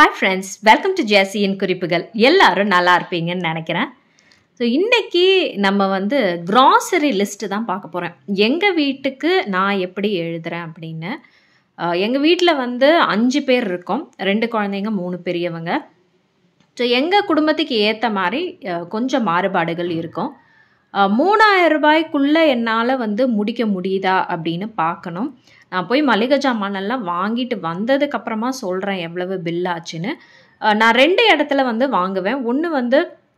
hi friends welcome to ஜேசியின் குறிப்புகள் எல்லாரும் நல்லா இருப்பீங்கன்னு நினைக்கிறேன் ஸோ இன்றைக்கி நம்ம வந்து க்ராசரி லிஸ்ட்டு தான் பார்க்க போகிறேன் எங்கள் வீட்டுக்கு நான் எப்படி எழுதுகிறேன் அப்படின்னு எங்கள் வீட்டில் வந்து அஞ்சு பேர் இருக்கோம் ரெண்டு குழந்தைங்க மூணு பெரியவங்க ஸோ எங்கள் குடும்பத்துக்கு ஏற்ற மாதிரி அஹ், கொஞ்சம் மாறுபாடுகள் இருக்கும் அஹ், மூணாயிரம் ரூபாய்க்குள்ளே என்னால் வந்து முடிக்க முடியுதா அப்படின்னு பார்க்கணும் நான் போய் மளிகை ஜாமானெல்லாம் வாங்கிட்டு வந்ததுக்கப்புறமா சொல்கிறேன் எவ்வளவு பில் ஆச்சுன்னு அஹ், நான் ரெண்டு இடத்துல வந்து வாங்குவேன் ஒன்று வந்து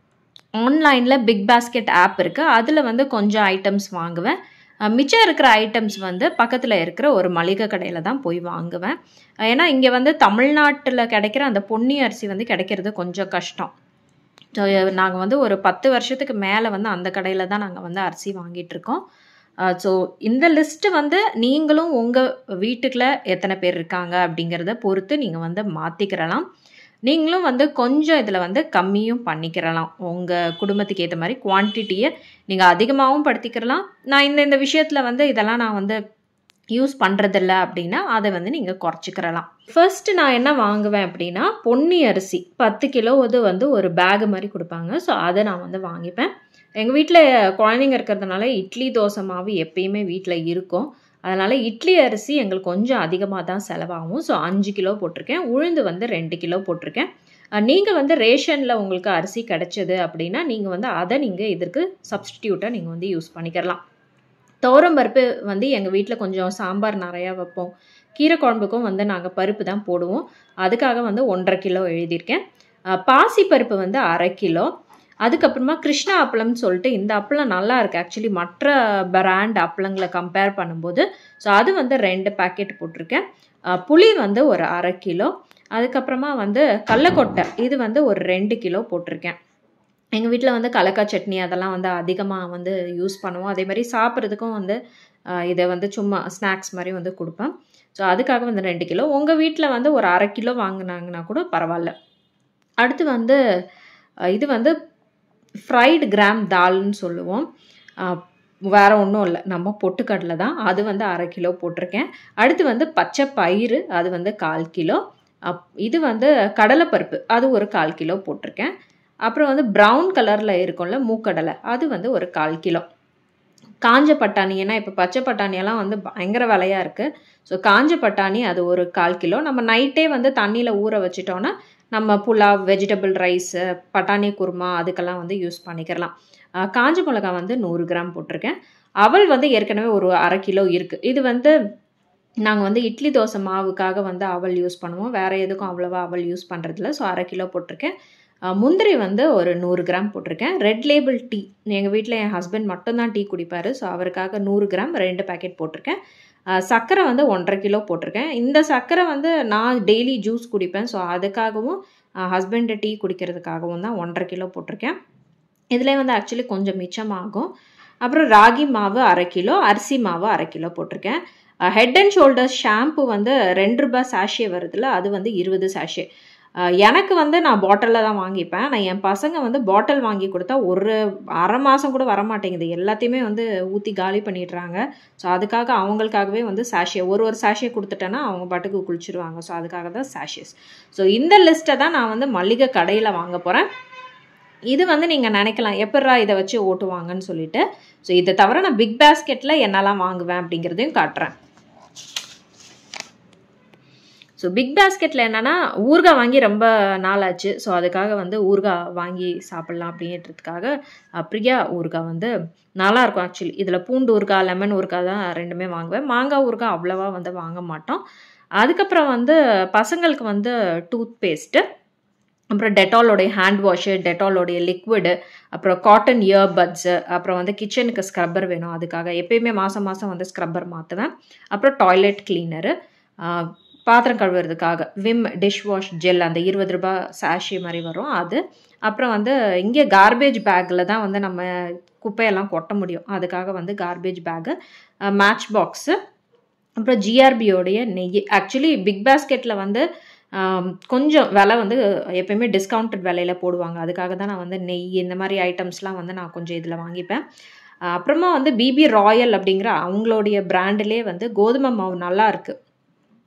ஆன்லைனில் பிக் பாஸ்கெட் ஆப் இருக்குது அதில் வந்து கொஞ்சம் ஐட்டம்ஸ் வாங்குவேன் அஹ், மிச்சம் இருக்கிற ஐட்டம்ஸ் வந்து பக்கத்தில் இருக்கிற ஒரு மளிகை கடையில் தான் போய் வாங்குவேன் அஹ், ஏன்னா இங்கே வந்து தமிழ்நாட்டில் கிடைக்கிற அந்த பொன்னி அரிசி வந்து கிடைக்கிறது கொஞ்சம் கஷ்டம் ஸோ நாங்கள் வந்து ஒரு பத்து வருஷத்துக்கு மேலே வந்து அந்த கடையில் தான் நாங்கள் வந்து அரிசி வாங்கிட்டு இருக்கோம் ஸோ இந்த லிஸ்ட்டு வந்து நீங்களும் உங்கள் வீட்டுக்குள்ள எத்தனை பேர் இருக்காங்க அப்படிங்கிறத பொறுத்து நீங்கள் வந்து மாற்றிக்கிறலாம் நீங்களும் வந்து கொஞ்சம் இதில் வந்து கம்மியும் பண்ணிக்கிறலாம் உங்கள் குடும்பத்துக்கு ஏற்ற மாதிரி குவான்டிட்டியை நீங்கள் அதிகமாகவும் படுத்திக்கிறலாம் நான் இந்த இந்த விஷயத்தில் வந்து இதெல்லாம் நான் வந்து யூஸ் பண்ணுறதில்ல அப்படின்னா அதை வந்து நீங்கள் குறைச்சிக்கிறலாம் ஃபர்ஸ்ட் நான் என்ன வாங்குவேன் அப்படின்னா பொன்னி அரிசி பத்து கிலோ இது வந்து ஒரு பேக் மாதிரி கொடுப்பாங்க ஸோ அதை நான் வந்து வாங்கிப்பேன் எங்கள் வீட்டில் குழந்தைங்க இருக்கிறதுனால இட்லி தோசை மாவு எப்பயுமே வீட்டில் இருக்கும் அதனால் இட்லி அரிசி எங்களுக்கு கொஞ்சம் அதிகமாக தான் செலவாகும் ஸோ அஞ்சு கிலோ போட்டிருக்கேன் உளுந்து வந்து ரெண்டு கிலோ போட்டிருக்கேன் நீங்கள் வந்து ரேஷனில் உங்களுக்கு அரிசி கிடைச்சது அப்படின்னா நீங்கள் வந்து அதை நீங்கள் இதற்கு சப்ஸ்டியூட்டாக நீங்கள் வந்து யூஸ் பண்ணிக்கிறலாம் துவரம் பருப்பு வந்து எங்கள் வீட்டில் கொஞ்சம் சாம்பார் நிறையா வைப்போம் கீரை குழம்புக்கும் வந்து நாங்கள் பருப்பு தான் போடுவோம் அதுக்காக வந்து ஒன்றரை கிலோ எழுதியிருக்கேன் அஹ் பாசி பருப்பு வந்து அரை கிலோ அதுக்கப்புறமா கிருஷ்ணா அப்பளம்னு சொல்லிட்டு இந்த அப்பளம் நல்லா இருக்குது ஆக்சுவலி மற்ற பிராண்ட் அப்பளங்களை கம்பேர் பண்ணும்போது ஸோ அது வந்து ரெண்டு பாக்கெட் போட்டிருக்கேன் அஹ் புளி வந்து ஒரு அரை கிலோ அதுக்கப்புறமா வந்து கடலக்கொட்டை இது வந்து ஒரு ரெண்டு கிலோ போட்டிருக்கேன் எங்கள் வீட்டில் வந்து கலக்காய் சட்னி அதெல்லாம் வந்து அதிகமாக வந்து யூஸ் பண்ணுவோம் அதே மாதிரி சாப்பிட்றதுக்கும் வந்து ஆஹ், இதை வந்து சும்மா ஸ்நாக்ஸ் மாதிரி வந்து கொடுப்பேன் ஸோ அதுக்காக வந்து ரெண்டு கிலோ உங்கள் வீட்டில் வந்து ஒரு அரை கிலோ வாங்கினாங்கன்னா கூட பரவாயில்ல அடுத்து வந்து ஆஹ், இது வந்து ஃப்ரைடு கிராம் தால்னு சொல்லுவோம் ஆஹ், வேற ஒன்றும் இல்லை நம்ம பொட்டுக்கடலை தான் அது வந்து அரை கிலோ போட்டிருக்கேன் அடுத்து வந்து பச்சை பயிறு அது வந்து கால் கிலோ அப் இது வந்து கடலைப்பருப்பு அது ஒரு கால் கிலோ போட்டிருக்கேன் அப்புறம் வந்து ப்ரௌன் கலரில் இருக்கும்ல மூக்கடலை அது வந்து ஒரு கால் கிலோ காஞ்ச பட்டாணி ஏன்னா இப்போ பச்சை பட்டாணியெல்லாம் வந்து பயங்கர விலையாக இருக்குது ஸோ காஞ்ச பட்டாணி அது ஒரு கால் கிலோ நம்ம நைட்டே வந்து தண்ணியில் ஊற வச்சிட்டோன்னா நம்ம புலாவ் வெஜிடபிள் ரைஸு பட்டாணி குருமா அதுக்கெல்லாம் வந்து யூஸ் பண்ணிக்கிறலாம் ஆஹ் காஞ்ச மிளகா வந்து நூறு கிராம் போட்டிருக்கேன் அவல் வந்து ஏற்கனவே ஒரு அரை கிலோ இருக்குது இது வந்து நாங்கள் வந்து இட்லி தோசை மாவுக்காக வந்து அவல் யூஸ் பண்ணுவோம் வேறு எதுக்கும் அவ்வளோவா அவல் யூஸ் பண்ணுறதில்ல ஸோ அரை கிலோ போட்டிருக்கேன் அஹ் முந்திரி வந்து ஒரு நூறு கிராம் போட்டிருக்கேன் ரெட் லேபிள் டீ எங்கள் வீட்டில் என் ஹஸ்பண்ட் மட்டும்தான் டீ குடிப்பார் ஸோ அவருக்காக நூறு கிராம் ரெண்டு பேக்கெட் போட்டிருக்கேன் அஹ் சர்க்கரை வந்து ஒன்றரை கிலோ போட்டிருக்கேன் இந்த சர்க்கரை வந்து நான் டெய்லி ஜூஸ் குடிப்பேன் ஸோ அதுக்காகவும் ஹஸ்பண்டு டீ குடிக்கிறதுக்காகவும் தான் ஒன்றரை கிலோ போட்டிருக்கேன் இதில் வந்து ஆக்சுவலி கொஞ்சம் மிச்சமாகும் அப்புறம் ராகி மாவு அரை கிலோ அரிசி மாவு அரை கிலோ போட்டிருக்கேன் ஹெட் அண்ட் ஷோல்டர்ஸ் ஷாம்பு வந்து ரெண்டு ரூபாய் சாஷே வருதுல்ல அது வந்து இருபது சாஷே எனக்கு வந்து நான் பாட்டிலில் தான் வாங்கிப்பேன் நான் என் பசங்க வந்து பாட்டில் வாங்கி கொடுத்தா ஒரு அரை மாதம் கூட வர மாட்டேங்குது எல்லாத்தையுமே வந்து ஊற்றி காலி பண்ணிடுறாங்க ஸோ அதுக்காக அவங்களுக்காகவே வந்து சாஷே ஒரு ஒரு சாஷே கொடுத்துட்டேன்னா அவங்க பாட்டுக்கு குளிச்சிருவாங்க ஸோ அதுக்காக தான் சாஷேஸ் ஸோ இந்த லிஸ்ட்டை தான் நான் வந்து மளிகை கடையில் வாங்க போகிறேன் இது வந்து நீங்கள் நினைக்கலாம் எப்பட்றா இதை வச்சு ஓட்டுவாங்கன்னு சொல்லிட்டு ஸோ இதை தவிர நான் பிக் பாஸ்கெட்டில் என்னெல்லாம் வாங்குவேன் அப்படிங்கிறதையும் காட்டுறேன் ஸோ பிக் பாஸ்கெட்டில் என்னென்னா ஊறுகாய் வாங்கி ரொம்ப நாள் ஆச்சு ஸோ அதுக்காக வந்து ஊறுகாய் வாங்கி சாப்பிட்லாம் அப்படின்றதுக்காக அஹ், பிரியா ஊறுகாய் வந்து நல்லாயிருக்கும் ஆக்சுவலி இதில் பூண்டு ஊறுகாய் லெமன் ஊறுகாய் தான் ரெண்டுமே வாங்குவேன் மாங்காய் ஊறுகாய் அவ்வளோவா வந்து வாங்க மாட்டோம் அதுக்கப்புறம் வந்து பசங்களுக்கு வந்து டூத் பேஸ்ட்டு அப்புறம் டெட்டாலோடைய ஹேண்ட் வாஷு டெட்டாலோடைய லிக்விடு அப்புறம் காட்டன் இயர்பட்ஸு அப்புறம் வந்து கிச்சனுக்கு ஸ்க்ரப்பர் வேணும் அதுக்காக எப்பயுமே மாதம் மாதம் வந்து ஸ்க்ரப்பர் மாற்றுவேன் அப்புறம் டாய்லெட் கிளீனரு பாத்திரம் கழுவுறதுக்காக விம் டிஷ் வாஷ் ஜெல் அந்த இருபது ரூபாய் சாஷி மாதிரி வரும் அது அப்புறம் வந்து இங்கே கார்பேஜ் பேக்கில் தான் வந்து நம்ம குப்பையெல்லாம் கொட்ட முடியும் அதுக்காக வந்து கார்பேஜ் பேக்கு மேட்ச் பாக்ஸு அப்புறம் ஜிஆர்பியோடைய நெய் ஆக்சுவலி பிக் பாஸ்கெட்டில் வந்து ஆம், கொஞ்சம் விலை வந்து எப்பயுமே டிஸ்கவுண்டட் விலையில் போடுவாங்க அதுக்காக தான் நான் வந்து நெய் இந்த மாதிரி ஐட்டம்ஸ்லாம் வந்து நான் கொஞ்சம் இதில் வாங்கிப்பேன் அஹ் அப்புறமா வந்து பிபி ராயல் அப்படிங்கிற அவங்களுடைய பிராண்டிலே வந்து கோதுமை மாவு நல்லா இருக்குது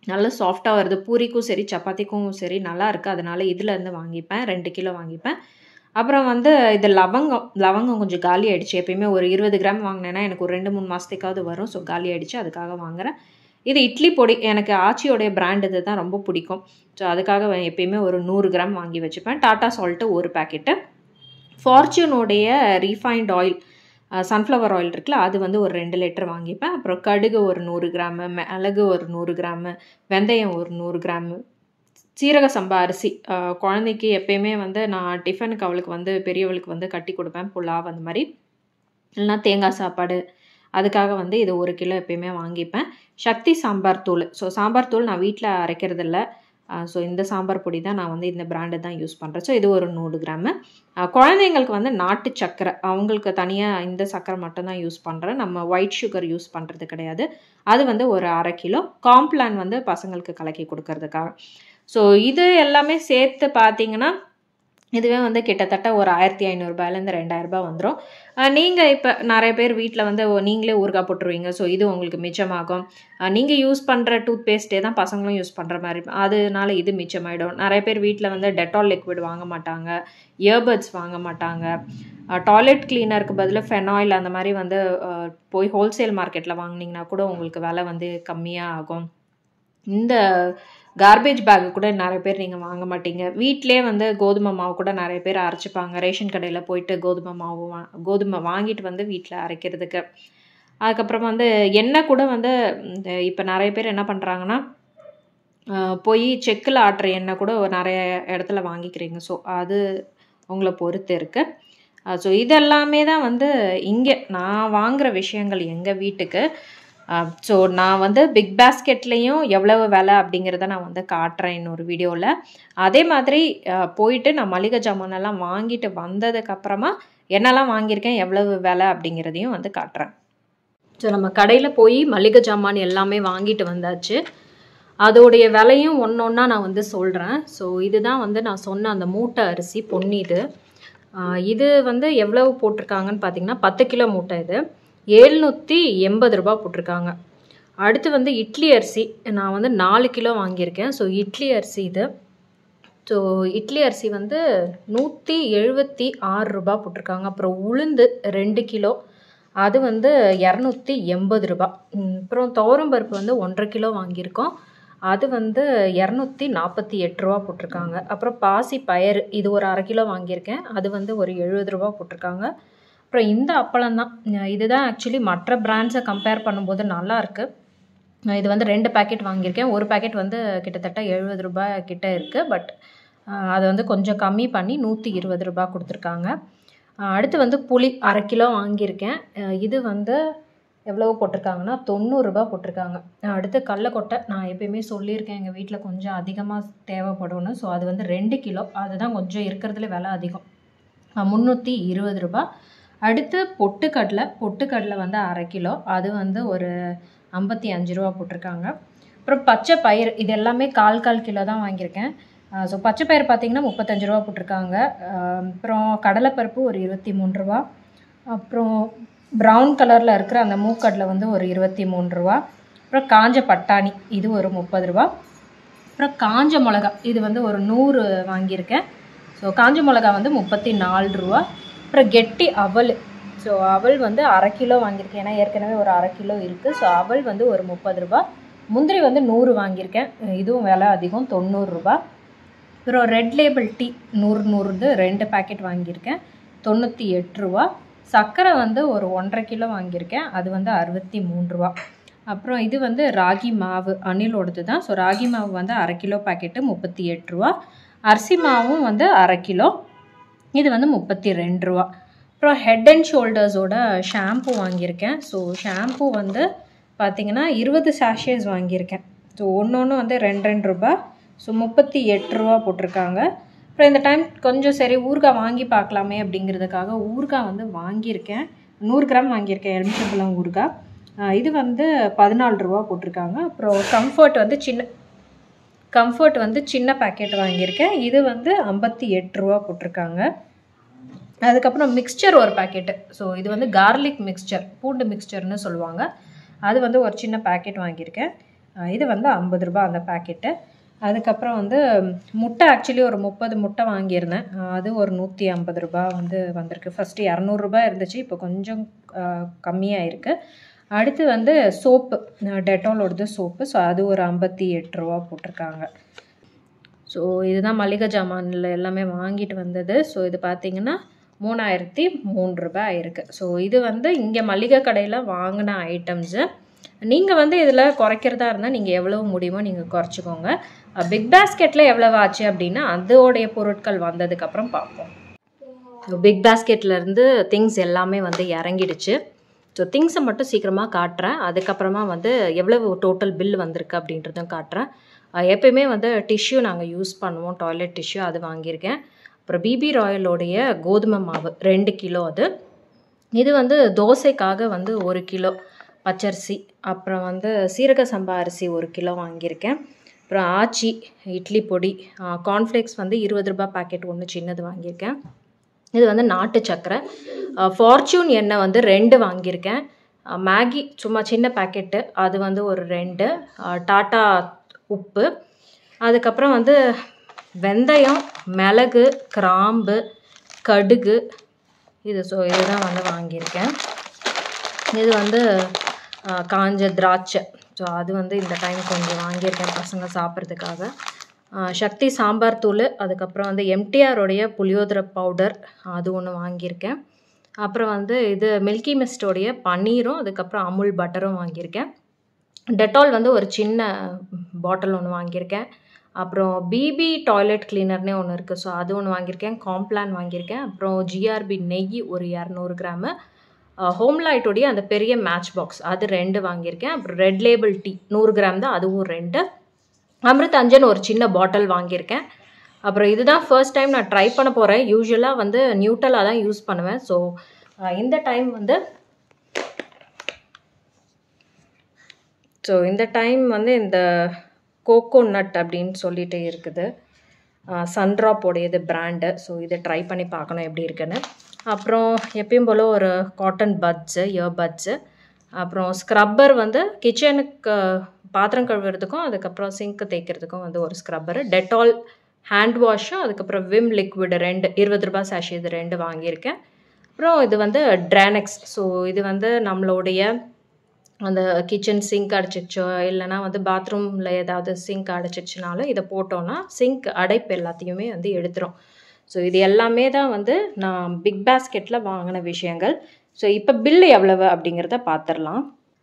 நல்லா சாஃப்டாக வருது பூரிக்கும் சரி சப்பாத்திக்கும் சரி நல்லா இருக்குது அதனால இதில் இருந்து வாங்கிப்பேன் ரெண்டு கிலோ வாங்கிப்பேன் அப்புறம் வந்து இது லவங்கம் லவங்கம் கொஞ்சம் காலி ஆயிடுச்சு எப்பயுமே ஒரு இருபது கிராம் வாங்கினேன்னா எனக்கு ஒரு ரெண்டு மூணு மாதத்துக்காவது வரும் ஸோ காலி ஆயிடுச்சு அதுக்காக வாங்குறேன் இது இட்லி பொடி எனக்கு ஆச்சியோடைய பிராண்ட் இது தான் ரொம்ப பிடிக்கும் ஸோ அதுக்காக எப்பயுமே ஒரு நூறு கிராம் வாங்கி வச்சுப்பேன் டாட்டா சால்ட்டு ஒரு பேக்கெட்டு ஃபார்ச்சூனோடைய ரீஃபைண்ட் ஆயில் சன்ஃப்ளவர் ஆயில் இருக்குல்ல அது வந்து ஒரு ரெண்டு லிட்டர் வாங்கிப்பேன் அப்புறம் கடுகு ஒரு நூறு கிராமு மிளகு ஒரு நூறு கிராமு வெந்தயம் ஒரு நூறு கிராமு சீரக சம்பா அரிசி குழந்தைக்கு எப்பயுமே வந்து நான் டிஃபனுக்கு அவளுக்கு வந்து பெரியவளுக்கு வந்து கட்டி கொடுப்பேன் புலாவ் அந்த மாதிரி இல்லைனா தேங்காய் சாப்பாடு அதுக்காக வந்து இது ஒரு கிலோ எப்பயுமே வாங்கிப்பேன் சக்தி சாம்பார் தூள் ஸோ சாம்பார் தூள் நான் வீட்டில் அரைக்கிறதில்ல ஸோ இந்த சாம்பார் பொடி தான் நான் வந்து இந்த பிராண்டு தான் யூஸ் பண்ணுறேன் ஸோ இது ஒரு நூறு கிராமு குழந்தைங்களுக்கு வந்து நாட்டு சர்க்கரை அவங்களுக்கு தனியாக இந்த சர்க்கரை மட்டும்தான் யூஸ் பண்ணுறேன் நம்ம ஒயிட் சுகர் யூஸ் பண்ணுறது கிடையாது அது வந்து ஒரு அரை கிலோ காம்ப்ளான் வந்து பசங்களுக்கு கலக்கி கொடுக்கறதுக்காக ஸோ இது எல்லாமே சேர்த்து பார்த்தீங்கன்னா இதுவே வந்து கிட்டத்தட்ட ஒரு ஆயிரத்தி ஐநூறுரூபாயிலேருந்து ரெண்டாயிரரூபா வந்துடும் நீங்கள் இப்போ நிறைய பேர் வீட்டில் வந்து நீங்களே ஊறுகாய் போட்டுருவீங்க ஸோ இது உங்களுக்கு மிச்சமாகும் நீங்கள் யூஸ் பண்ணுற டூத் பேஸ்ட்டே தான் பசங்களும் யூஸ் பண்ணுற மாதிரி அதனால இது மிச்சமாயிடும் நிறைய பேர் வீட்டில் வந்து டெட்டால் லிக்விட் வாங்க மாட்டாங்க இயர்பட்ஸ் வாங்க மாட்டாங்க டாய்லெட் கிளீனருக்கு பதில் ஃபெனாயில் அந்த மாதிரி வந்து போய் ஹோல்சேல் மார்க்கெட்டில் வாங்கினீங்கன்னா கூட உங்களுக்கு விலை வந்து கம்மியாக ஆகும் இந்த கார்பேஜ் பேக்கு கூட நிறைய பேர் நீங்கள் வாங்க மாட்டீங்க வீட்டிலே வந்து கோதுமை மாவு கூட நிறைய பேர் அரைச்சிப்பாங்க ரேஷன் கடையில் போயிட்டு கோதுமை மாவு வா கோதுமை வாங்கிட்டு வந்து வீட்டில் அரைக்கிறதுக்கு அதுக்கப்புறம் வந்து எண்ணெய் கூட வந்து இந்த இப்போ நிறைய பேர் என்ன பண்ணுறாங்கன்னா போய் செக்கில் ஆட்டுற எண்ணெய் கூட நிறைய இடத்துல வாங்கிக்கிறீங்க ஸோ அது உங்களை பொறுத்து இருக்குது ஸோ இதெல்லாமே தான் வந்து இங்கே நான் வாங்குகிற விஷயங்கள் எங்கள் வீட்டுக்கு ஸோ நான் வந்து பிக் பாஸ்கெட்லேயும் எவ்வளவு விலை அப்படிங்கிறத நான் வந்து காட்டுறேன் இன்னொரு வீடியோவில் அதே மாதிரி போயிட்டு நான் மளிகை ஜாமானெல்லாம் வாங்கிட்டு வந்ததுக்கப்புறமா என்னெல்லாம் வாங்கியிருக்கேன் எவ்வளவு விலை அப்படிங்கிறதையும் வந்து காட்டுறேன் ஸோ நம்ம கடையில் போய் மளிகை ஜாமான் எல்லாமே வாங்கிட்டு வந்தாச்சு அதோடைய விலையும் ஒன்று ஒன்றா நான் வந்து சொல்கிறேன் ஸோ இதுதான் வந்து நான் சொன்ன அந்த மூட்டை அரிசி பொன்னிது இது வந்து எவ்வளவு போட்டிருக்காங்கன்னு பார்த்தீங்கன்னா பத்து கிலோ மூட்டை இது ஏழ்நூற்றி எண்பது ரூபா போட்டிருக்காங்க அடுத்து வந்து இட்லி அரிசி நான் வந்து நாலு கிலோ வாங்கியிருக்கேன் ஸோ இட்லி அரிசி இது ஸோ இட்லி அரிசி வந்து நூற்றி எழுபத்தி ஆறு ரூபா போட்டிருக்காங்க அப்புறம் உளுந்து ரெண்டு கிலோ அது வந்து இரநூத்தி எண்பது ரூபா அப்புறம் துவரம்பருப்பு வந்து ஒன்றரை கிலோ வாங்கியிருக்கோம் அது வந்து இரநூத்தி நாற்பத்தி எட்டு ரூபா போட்டிருக்காங்க அப்புறம் பாசி பயறு இது ஒரு அரை கிலோ வாங்கியிருக்கேன் அது வந்து ஒரு எழுபது ரூபா போட்டிருக்காங்க அப்புறம் இந்த அப்பளம் தான் இதுதான் ஆக்சுவலி மற்ற பிராண்ட்ஸை கம்பேர் பண்ணும்போது நல்லா இருக்குது இது வந்து ரெண்டு பேக்கெட் வாங்கியிருக்கேன் ஒரு பேக்கெட் வந்து கிட்டத்தட்ட எழுபது ரூபாய் கிட்ட இருக்குது பட் அதை வந்து கொஞ்சம் கம்மி பண்ணி நூற்றி இருபது ரூபாய் கொடுத்துருக்காங்க அடுத்து வந்து புளி அரை கிலோ வாங்கியிருக்கேன் இது வந்து எவ்வளோ போட்டிருக்காங்கன்னா தொண்ணூறுரூபா போட்டிருக்காங்க அடுத்து கடலக்கொட்டை நான் எப்பயுமே சொல்லியிருக்கேன் எங்கள் வீட்டில் கொஞ்சம் அதிகமாக தேவைப்படும்னு ஸோ அது வந்து ரெண்டு கிலோ அதுதான் கொஞ்சம் இருக்கிறதுல விலை அதிகம் முந்நூற்றி இருபது ரூபா அடுத்து பொட்டுக்கடலை பொட்டுக்கடலை வந்து அரை கிலோ அது வந்து ஒரு ஐம்பத்தி அஞ்சு ரூபா போட்டிருக்காங்க அப்புறம் பச்சை பயிர் இது எல்லாமே கால் கால் கிலோ தான் வாங்கியிருக்கேன் ஸோ பச்சை பயிர் பார்த்திங்கன்னா முப்பத்தஞ்சு ரூபா போட்டிருக்காங்க அப்புறம் கடலைப்பருப்பு ஒரு இருபத்தி மூணு ரூபா அப்புறம் ப்ரௌன் கலரில் இருக்கிற அந்த மூக்கடலை வந்து ஒரு இருபத்தி மூணு ரூபா அப்புறம் காஞ்ச பட்டாணி இது ஒரு முப்பது ரூபா அப்புறம் காஞ்ச மிளகா இது வந்து ஒரு நூறு வாங்கியிருக்கேன் ஸோ காஞ்ச மிளகா வந்து முப்பத்தி நாலு ரூபா அப்புறம் கெட்டி அவல் ஸோ அவல் வந்து அரை கிலோ வாங்கியிருக்கேன் ஏன்னா ஏற்கனவே ஒரு அரை கிலோ இருக்குது ஸோ அவல் வந்து ஒரு முப்பது ரூபா முந்திரி வந்து நூறு வாங்கியிருக்கேன் இதுவும் விலை அதிகம் தொண்ணூறுரூபா அப்புறம் ரெட் லேபிள் டீ நூறு நூறு ரெண்டு பேக்கெட் வாங்கியிருக்கேன் தொண்ணூற்றி எட்டு ரூபா சர்க்கரை வந்து ஒரு ஒன்றரை கிலோ வாங்கியிருக்கேன் அது வந்து அறுபத்தி மூணு ரூபா அப்புறம் இது வந்து ராகி மாவு அணிலோடது தான் ஸோ ராகி மாவு வந்து அரை கிலோ பாக்கெட்டு முப்பத்தி எட்டு ரூபா அரிசி மாவும் வந்து அரை கிலோ இது வந்து முப்பத்தி ரெண்டு ரூபா அப்புறம் ஹெட் அண்ட் ஷோல்டர்ஸோட ஷாம்பு வாங்கியிருக்கேன் ஸோ ஷாம்பு வந்து பார்த்திங்கன்னா இருபது சாஷேஸ் வாங்கியிருக்கேன் ஸோ ஒன்று ஒன்று வந்து ரெண்டு ரெண்டு ரூபா ஸோ முப்பத்தி எட்டு ரூபா போட்டிருக்காங்க அப்புறம் இந்த டைம் கொஞ்சம் சரி ஊறுகாய் வாங்கி பார்க்கலாமே அப்படிங்கிறதுக்காக ஊறுகாய் வந்து வாங்கியிருக்கேன் நூறு கிராம் வாங்கியிருக்கேன் எலுமிச்சம்பழம் ஊறுகாய் இது வந்து பதினாலு ரூபா போட்டிருக்காங்க அப்புறம் கம்ஃபர்ட் வந்து சின்ன கம்ஃபர்ட் வந்து சின்ன பேக்கெட் வாங்கியிருக்கேன் இது வந்து ஐம்பத்தி எட்டு ரூபா போட்டிருக்காங்க அதுக்கப்புறம் மிக்சர் ஒரு பேக்கெட்டு ஸோ இது வந்து கார்லிக் மிக்சர் பூண்டு மிக்சர்னு சொல்லுவாங்க அது வந்து ஒரு சின்ன பேக்கெட் வாங்கியிருக்கேன் அஹ் இது வந்து ஐம்பது ரூபாய் அந்த பேக்கெட்டு அதுக்கப்புறம் வந்து முட்டை ஆக்சுவலி ஒரு முப்பது முட்டை வாங்கியிருந்தேன் அஹ் அது ஒரு நூற்றி ஐம்பது ரூபாய் வந்து வந்திருக்கு ஃபஸ்ட்டு இரநூறுபா இருந்துச்சு இப்போ கொஞ்சம் கம்மியாக இருக்குது அடுத்து வந்து சோப்பு டெட்டாலோடது சோப்பு ஸோ அது ஒரு ஐம்பத்தி எட்டு ரூபா போட்டிருக்காங்க ஸோ இதுதான் மளிகை ஜாமானில் எல்லாமே வாங்கிட்டு வந்தது ஸோ இது பார்த்தீங்கன்னா மூணாயிரத்தி மூணு ரூபாய் இருக்குது ஸோ இது வந்து இங்கே மளிகை கடையில் வாங்கின ஐட்டம்ஸு நீங்கள் வந்து இதில் குறைக்கிறதா இருந்தால் நீங்கள் எவ்வளவு முடியுமோ நீங்கள் குறைச்சிக்கோங்க பிக் பாஸ்கெட்டில் எவ்வளவு ஆச்சு அப்படின்னா அதோடைய பொருட்கள் வந்ததுக்கப்புறம் பார்ப்போம் பிக் பாஸ்கெட்லேருந்து திங்ஸ் எல்லாமே வந்து இறங்கிடுச்சு ஸோ திங்ஸை மட்டும் சீக்கிரமாக காட்டுறேன் அதுக்கப்புறமா வந்து எவ்வளவு டோட்டல் பில் வந்திருக்கு அப்படின்றதும் காட்டுறேன் அஹ் எப்பயுமே வந்து டிஷ்யூ நாங்கள் யூஸ் பண்ணுவோம் டாய்லெட் டிஷ்யூ அது வாங்கியிருக்கேன் அப்புறம் பிபி ராயலோடைய கோதுமை மாவு ரெண்டு கிலோ அது இது வந்து தோசைக்காக வந்து ஒரு கிலோ பச்சரிசி அப்புறம் வந்து சீரக சம்பா அரிசி ஒரு கிலோ வாங்கியிருக்கேன் அப்புறம் ஆச்சி இட்லி பொடி கார்ன்ஃப்ளேக்ஸ் வந்து இருபது ரூபாய் பாக்கெட் ஒன்று சின்னது வாங்கியிருக்கேன் இது வந்து நாட்டு சக்கரை ஃபார்ச்சூன் எண்ணெய் வந்து ரெண்டு வாங்கியிருக்கேன் அஹ் மேகி சும்மா சின்ன பாக்கெட்டு அது வந்து ஒரு ரெண்டு அஹ் டாட்டா உப்பு அதுக்கப்புறம் வந்து வெந்தயம் மிளகு கிராம்பு கடுகு இது ஸோ இதுதான் வந்து வாங்கியிருக்கேன் இது வந்து அஹ், காஞ்ச திராட்சை ஸோ அது வந்து இந்த டைம் கொஞ்சம் வாங்கியிருக்கேன் பசங்க சாப்பிட்றதுக்காக அஹ், சக்தி சாம்பார் தூள் அதுக்கப்புறம் வந்து எம்டிஆருடைய புளியோதரை பவுடர் அது ஒன்று வாங்கியிருக்கேன் அப்புறம் வந்து இது மில்கி மிஸ்டோடைய பன்னீரும் அதுக்கப்புறம் அமுல் பட்டரும் வாங்கியிருக்கேன் டெட்டால் வந்து ஒரு சின்ன பாட்டில் ஒன்று வாங்கியிருக்கேன் அப்புறம் பிபி டாய்லெட் கிளீனர்னே ஒன்று இருக்குது ஸோ அது ஒன்று வாங்கியிருக்கேன் காம்ப்ளான் வாங்கியிருக்கேன் அப்புறம் ஜிஆர்பி நெய் ஒரு இரநூறு கிராமு ஹோம் லைட்டோடைய அந்த பெரிய மேட்ச் பாக்ஸ் அது ரெண்டு வாங்கியிருக்கேன் அப்புறம் ரெட் லேபிள் டீ நூறு கிராம் தான் அதுவும் ரெண்டு அமிர்த் அஞ்சன் ஒரு சின்ன பாட்டில் வாங்கியிருக்கேன் அப்புறம் இதுதான் ஃபர்ஸ்ட் டைம் நான் ட்ரை பண்ண போகிறேன் யூஸ்வலாக வந்து நியூட்டலாக தான் யூஸ் பண்ணுவேன் ஸோ இந்த டைம் வந்து ஸோ இந்த டைம் வந்து இந்த கோகோ நட் அப்படின்னு சொல்லிட்டு இருக்குது சன்ட்ராப் உடையது பிராண்டு ஸோ இதை ட்ரை பண்ணி பார்க்கணும் எப்படி இருக்குன்னு அப்புறம் எப்பயும் போல் ஒரு காட்டன் பட்ஸு இயர் பட்ஸு அப்புறம் ஸ்க்ரப்பர் வந்து கிச்சனுக்கு பாத்திரம் கழுவுறதுக்கும் அதுக்கப்புறம் சிங்க்கு தேய்க்கிறதுக்கும் வந்து ஒரு ஸ்க்ரப்பரு டெட்டால் ஹேண்ட் வாஷும் அதுக்கப்புறம் விம் லிக்விட் ரெண்டு இருபது ரூபாய் சாஷி இது ரெண்டு வாங்கியிருக்கேன் அப்புறம் இது வந்து ட்ரானெக்ஸ் ஸோ இது வந்து நம்மளுடைய அந்த கிச்சன் சிங்க் அடைச்சிச்சோ இல்லைனா வந்து பாத்ரூமில் ஏதாவது சிங்க் அடைச்சிச்சுனாலும் இதை போட்டோன்னா சிங்க் அடைப்பு எல்லாத்தையுமே வந்து எடுத்துரும் ஸோ இது எல்லாமே தான் வந்து நான் பிக் பாஸ்கெட்டில் வாங்கின விஷயங்கள் ஸோ இப்போ பில்லு எவ்வளவு அப்படிங்கிறத பார்த்துடலாம்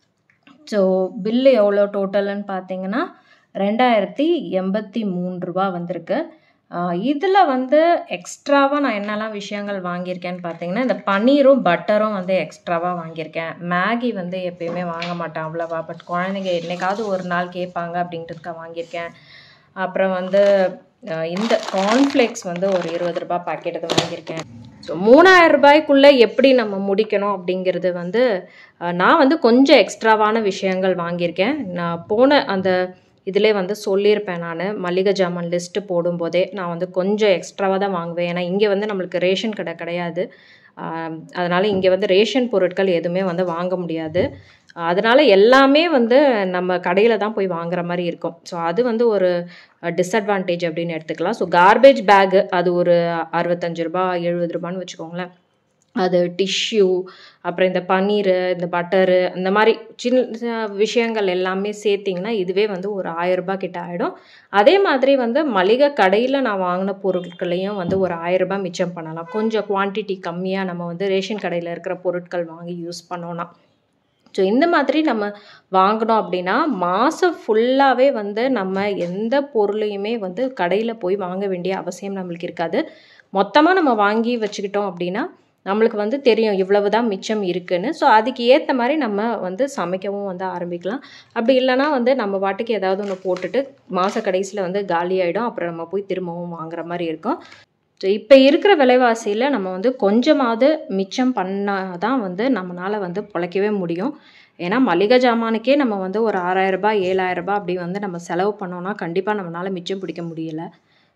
ஸோ பில்லு எவ்வளோ டோட்டல்னு பார்த்தீங்கன்னா ரெண்டாயிரத்தி எண்பத்தி மூணு ரூபா வந்திருக்கு இதில் வந்து எக்ஸ்ட்ராவாக நான் என்னெல்லாம் விஷயங்கள் வாங்கியிருக்கேன்னு பார்த்தீங்கன்னா இந்த பன்னீரும் பட்டரும் வந்து எக்ஸ்ட்ராவாக வாங்கியிருக்கேன் மேகி வந்து எப்பயுமே வாங்க மாட்டேன் அவ்வளோவா பட் குழந்தைங்க என்னைக்காவது ஒரு நாள் கேட்பாங்க அப்படின்றதுக்காக வாங்கியிருக்கேன் அப்புறம் வந்து அஹ், இந்த கார்ன்ஃப்ளேக்ஸ் வந்து ஒரு இருபது ரூபாய் பாக்கெட் இது வாங்கியிருக்கேன் ஸோ மூணாயிரம் ரூபாய்க்குள்ளே எப்படி நம்ம முடிக்கணும் அப்படிங்கிறது வந்து அஹ், நான் வந்து கொஞ்சம் எக்ஸ்ட்ராவான விஷயங்கள் வாங்கியிருக்கேன் நான் போன அந்த இதிலே வந்து சொல்லியிருப்பேன் நான் மளிகை ஜாமான் லிஸ்ட்டு போடும்போதே நான் வந்து கொஞ்சம் எக்ஸ்ட்ராவாக தான் வாங்குவேன் ஏன்னா இங்கே வந்து நம்மளுக்கு ரேஷன் கடை கிடையாது ஆம், அதனால இங்கே வந்து ரேஷன் பொருட்கள் எதுவுமே வந்து வாங்க முடியாது அதனால எல்லாமே வந்து நம்ம கடையில் தான் போய் வாங்குற மாதிரி இருக்கும் ஸோ அது வந்து ஒரு டிஸ்அட்வான்டேஜ் அப்படின்னு எடுத்துக்கலாம் ஸோ கார்பேஜ் பேக்கு அது ஒரு அறுபத்தஞ்சு ரூபா எழுபது ரூபான்னு வச்சுக்கோங்களேன் அது டிஷ்யூ அப்புறம் இந்த பன்னீர் இந்த பட்டரு இந்த மாதிரி சின்ன விஷயங்கள் எல்லாமே சேர்த்திங்கன்னா இதுவே வந்து ஒரு ஆயிரம் ரூபாய் கிட்ட ஆகிடும் அதே மாதிரி வந்து மளிகை கடையில் நான் வாங்கின பொருட்களையும் வந்து ஒரு ஆயிரம் ரூபாய் மிச்சம் பண்ணலாம் கொஞ்சம் குவான்டிட்டி கம்மியாக நம்ம வந்து ரேஷன் கடையில் இருக்கிற பொருட்கள் வாங்கி யூஸ் பண்ணோன்னா ஸோ இந்த மாதிரி நம்ம வாங்கினோம் அப்படின்னா மாதம் ஃபுல்லாகவே வந்து நம்ம எந்த பொருளையுமே வந்து கடையில் போய் வாங்க வேண்டிய அவசியம் நம்மளுக்கு இருக்காது மொத்தமாக நம்ம வாங்கி வச்சுக்கிட்டோம் அப்படின்னா நம்மளுக்கு வந்து தெரியும் இவ்வளவு தான் மிச்சம் இருக்குன்னு ஸோ அதுக்கு ஏற்ற மாதிரி நம்ம வந்து சமைக்கவும் வந்து ஆரம்பிக்கலாம் அப்படி இல்லைன்னா வந்து நம்ம பாட்டுக்கு ஏதாவது ஒன்று போட்டுட்டு மாத கடைசியில் வந்து காலி ஆகிடும் அப்புறம் நம்ம போய் திரும்பவும் வாங்குற மாதிரி இருக்கும் ஸோ இப்போ இருக்கிற விலைவாசியில் நம்ம வந்து கொஞ்சமாவது மிச்சம் பண்ணால் தான் வந்து நம்மளால் வந்து பிழைக்கவே முடியும் ஏன்னா மளிகை ஜாமானுக்கே நம்ம வந்து ஒரு ஆறாயிரரூபா ஏழாயிரரூபா அப்படி வந்து நம்ம செலவு பண்ணோன்னா கண்டிப்பாக நம்மளால் மிச்சம் பிடிக்க முடியல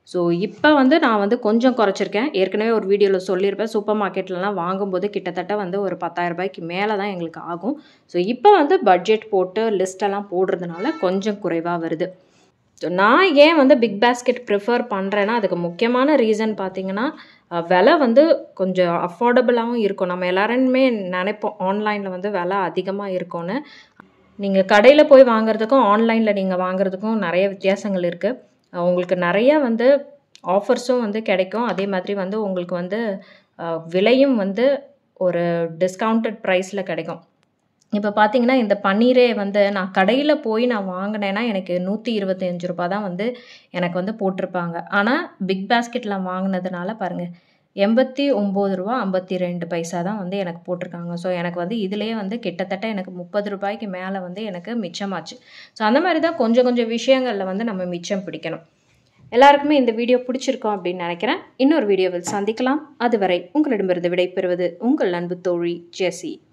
ஸோ இப்போ வந்து நான் வந்து கொஞ்சம் குறைச்சிருக்கேன் ஏற்கனவே ஒரு வீடியோவில் சொல்லியிருப்பேன் சூப்பர் மார்க்கெட்லலாம் வாங்கும்போது கிட்டத்தட்ட வந்து ஒரு பத்தாயிரம் ரூபாய்க்கு மேலே தான் எங்களுக்கு ஆகும் ஸோ இப்போ வந்து பட்ஜெட் போட்டு லிஸ்டெல்லாம் போடுறதுனால கொஞ்சம் குறைவாக வருது ஸோ நான் ஏன் வந்து பிக் பாஸ்கெட் ப்ரிஃபர் பண்ணுறேன்னா அதுக்கு முக்கியமான ரீசன் பார்த்தீங்கன்னா அஹ், விலை வந்து கொஞ்சம் அஃபோர்டபுளாகவும் இருக்கும் நம்ம எல்லாருமே நினைப்போம் ஆன்லைனில் வந்து விலை அதிகமாக இருக்கும்னு நீங்கள் கடையில் போய் வாங்குறதுக்கும் ஆன்லைனில் நீங்கள் வாங்குறதுக்கும் நிறைய வித்தியாசங்கள் இருக்குது உங்களுக்கு நிறைய வந்து ஆஃபர்ஸும் வந்து கிடைக்கும் அதே மாதிரி வந்து உங்களுக்கு வந்து அஹ், விலையும் வந்து ஒரு டிஸ்கவுண்டட் ப்ரைஸில் கிடைக்கும் இப்போ பார்த்தீங்கன்னா இந்த பன்னீரே வந்து நான் கடையில் போய் நான் வாங்கினேன்னா எனக்கு நூற்றி இருபத்தஞ்சு ரூபா தான் வந்து எனக்கு வந்து போட்டிருப்பாங்க ஆனால் பிக் பாஸ்கெட்டில் வாங்கினதுனால பாருங்கள் எண்பத்தி ஒம்பது ரூபா ஐம்பத்தி ரெண்டு பைசா தான் வந்து எனக்கு போட்டிருக்காங்க ஸோ எனக்கு வந்து இதுலேயே வந்து கிட்டத்தட்ட எனக்கு முப்பது ரூபாய்க்கு மேலே வந்து எனக்கு மிச்சமாச்சு ஸோ அந்த மாதிரி தான் கொஞ்சம் கொஞ்சம் விஷயங்களில் வந்து நம்ம மிச்சம் பிடிக்கணும் எல்லாருக்குமே இந்த வீடியோ பிடிச்சிருக்கோம் அப்படின்னு நினைக்கிறேன் இன்னொரு வீடியோவில் சந்திக்கலாம் அதுவரை உங்களிடமிருந்து விடைபெறுவது உங்கள் அன்பு தோழி ஜெசி